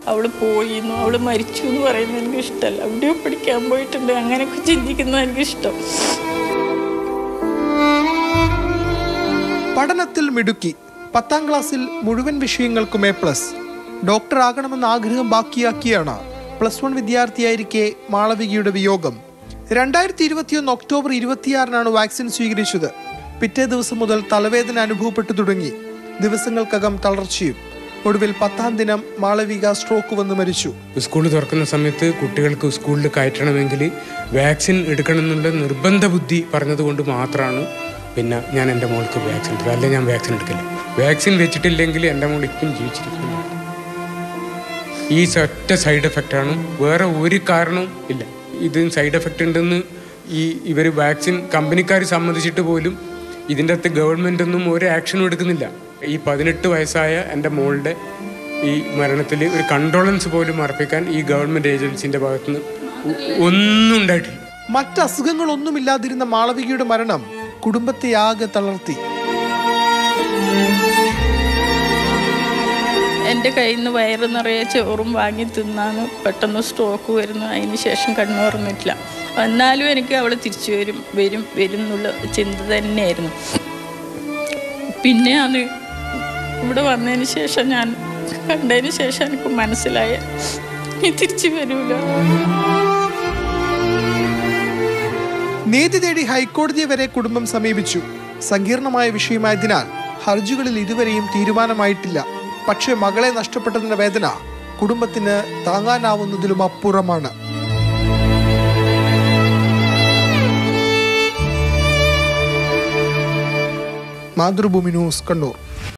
അവൾ പോയിന്നു അവൾ മരിച്ചു എന്ന് പറയുന്നത് എനിക്ക് ഇഷ്ടമല്ല എവിടെയോ പഠിക്കാൻ പോയിട്ടുണ്ട് അങ്ങനെയൊക്കെ ചിന്തിക്കുന്നത് എനിക്കിഷ്ടം പഠനത്തിൽ മിടുക്കി പത്താം ക്ലാസ്സിൽ മുഴുവൻ വിഷയങ്ങൾക്കും എ പ്ലസ് ഡോക്ടർ ആകണമെന്ന ആഗ്രഹം ബാക്കിയാക്കിയാണ് പ്ലസ് വൺ വിദ്യാർത്ഥിയായിരിക്കെ മാളവികയുടെ വിയോഗം രണ്ടായിരത്തി ഇരുപത്തിയൊന്ന് ഒക്ടോബർ ഇരുപത്തിയാറിനാണ് വാക്സിൻ സ്വീകരിച്ചത് പിറ്റേ ദിവസം മുതൽ തലവേദന അനുഭവപ്പെട്ടു തുടങ്ങി ദിവസങ്ങൾക്കകം തളർച്ചയും ഒടുവിൽ പത്താം ദിനം മാളവിക സ്ട്രോക്ക് വന്ന് മരിച്ചു സ്കൂൾ തുറക്കുന്ന സമയത്ത് കുട്ടികൾക്ക് സ്കൂളിൽ കയറ്റണമെങ്കിൽ വാക്സിൻ എടുക്കണം എന്നുള്ള നിർബന്ധ ബുദ്ധി പറഞ്ഞതുകൊണ്ട് മാത്രമാണ് പിന്നെ ഞാൻ എൻ്റെ മോൾക്ക് വാക്സിൻ എടുത്തത് അല്ലെ ഞാൻ വാക്സിൻ എടുക്കില്ല വാക്സിൻ വെച്ചിട്ടില്ലെങ്കിൽ എൻ്റെ മോൾ ഇപ്പം ജീവിച്ചിരിക്കുന്നു ഈ ഒറ്റ സൈഡ് എഫക്റ്റാണ് വേറെ ഒരു കാരണവും ഇല്ല ഇത് സൈഡ് എഫക്റ്റ് ഉണ്ടെന്ന് ഈ ഇവർ വാക്സിൻ കമ്പനിക്കാർ സമ്മതിച്ചിട്ട് പോലും ഇതിൻ്റെ അകത്ത് ഗവൺമെൻറ് ഒന്നും ഒരു ആക്ഷനും എടുക്കുന്നില്ല ഈ പതിനെട്ട് വയസ്സായ എൻ്റെ മോളുടെ ഈ മരണത്തിൽ ഒരു കണ്ടോളൻസ് പോലും അർപ്പിക്കാൻ ഈ ഗവൺമെൻറ് ഏജൻസിൻ്റെ ഭാഗത്തുനിന്ന് ഒന്നും ഉണ്ടായിട്ടില്ല മറ്റ് അസുഖങ്ങളൊന്നുമില്ലാതിരുന്ന മാളവികയുടെ മരണം കുടുംബത്തെ ആകെ തളർത്തി എൻ്റെ കയ്യിൽ നിന്ന് വയറ് നിറയെ ചോറും വാങ്ങി തിന്നാന്ന് പെട്ടെന്ന് സ്ട്രോക്ക് വരുന്നു അതിന് ശേഷം കണ്ണു തുറന്നിട്ടില്ല എന്നാലും എനിക്ക് അവൾ തിരിച്ചു വരും വരും വരും എന്നുള്ള ചിന്ത തന്നെയായിരുന്നു പിന്നെയാണ് ഇവിടെ വന്നതിന് ശേഷം ഞാൻ കണ്ടതിന് ശേഷം എനിക്ക് മനസ്സിലായ നീ തിരിച്ചു വരൂല നീതി തേടി ഹൈക്കോടതിയെ വരെ കുടുംബം സമീപിച്ചു സങ്കീർണമായ വിഷയമായതിനാൽ ഹർജികളിൽ ഇതുവരെയും തീരുമാനമായിട്ടില്ല പക്ഷേ മകളെ നഷ്ടപ്പെട്ടതിന്റെ വേദന കുടുംബത്തിന് താങ്ങാനാവുന്നതിലും അപ്പുറമാണ് മാതൃഭൂമി ന്യൂസ് കണ്ണൂർ